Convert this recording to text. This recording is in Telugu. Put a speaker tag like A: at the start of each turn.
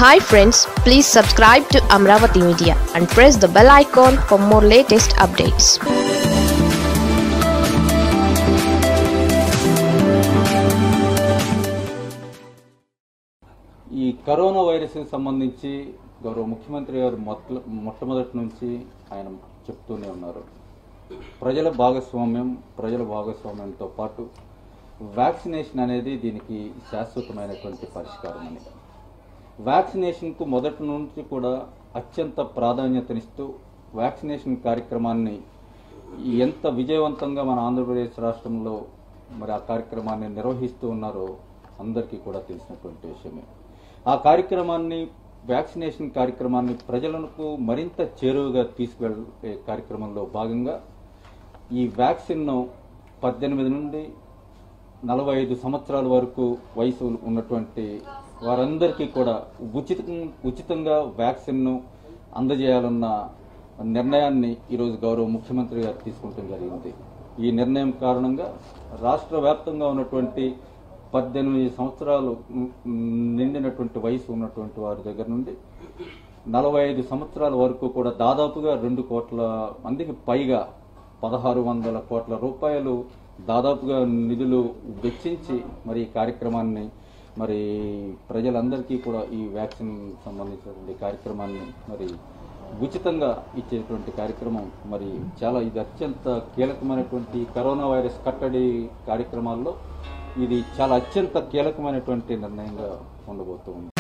A: hi friends please subscribe to Amaravati media and press the bell icon for more latest updates
B: ఈ కరోనా వైరస్కి సంబంధించి గౌరవ ముఖ్యమంత్రి గారు మొట్ల మొట్టమొదటి నుంచి ఆయన చెప్తూనే ఉన్నారు ప్రజల భాగస్వామ్యం ప్రజల భాగస్వామ్యంతో పాటు వ్యాక్సినేషన్ అనేది దీనికి శాశ్వతమైనటువంటి పరిష్కారం అని వ్యాక్సినేషన్కు మొదటి నుంచి కూడా అత్యంత ప్రాధాన్యతనిస్తూ వ్యాక్సినేషన్ కార్యక్రమాన్ని ఎంత విజయవంతంగా మన ఆంధ్రప్రదేశ్ రాష్ట్రంలో మరి ఆ కార్యక్రమాన్ని నిర్వహిస్తూ ఉన్నారో అందరికీ కూడా తెలిసినటువంటి విషయమే ఆ కార్యక్రమాన్ని వ్యాక్సినేషన్ కార్యక్రమాన్ని ప్రజలకు మరింత చేరువగా తీసుకువెళ్ళే కార్యక్రమంలో భాగంగా ఈ వ్యాక్సిన్ను పద్దెనిమిది నుండి నలభై ఐదు సంవత్సరాల వరకు వయసు ఉన్నటువంటి వారందరికీ కూడా ఉచిత ఉచితంగా వ్యాక్సిన్ను అందజేయాలన్న నిర్ణయాన్ని ఈరోజు గౌరవ ముఖ్యమంత్రి గారు తీసుకుంటం జరిగింది ఈ నిర్ణయం కారణంగా రాష్ట్ర వ్యాప్తంగా ఉన్నటువంటి పద్దెనిమిది సంవత్సరాలు నిండినటువంటి వయసు ఉన్నటువంటి వారి దగ్గర నుండి నలభై ఐదు సంవత్సరాల వరకు కూడా దాదాపుగా రెండు కోట్ల మందికి పైగా పదహారు వందల కోట్ల రూపాయలు దాదాపుగా నిధులు వెచ్చించి మరి ఈ కార్యక్రమాన్ని మరి ప్రజలందరికీ కూడా ఈ వ్యాక్సిన్ సంబంధించినటువంటి కార్యక్రమాన్ని మరి ఉచితంగా ఇచ్చేటువంటి కార్యక్రమం మరి చాలా ఇది అత్యంత కీలకమైనటువంటి కరోనా వైరస్ కట్టడి కార్యక్రమాల్లో ఇది చాలా అత్యంత కీలకమైనటువంటి నిర్ణయంగా ఉండబోతుంది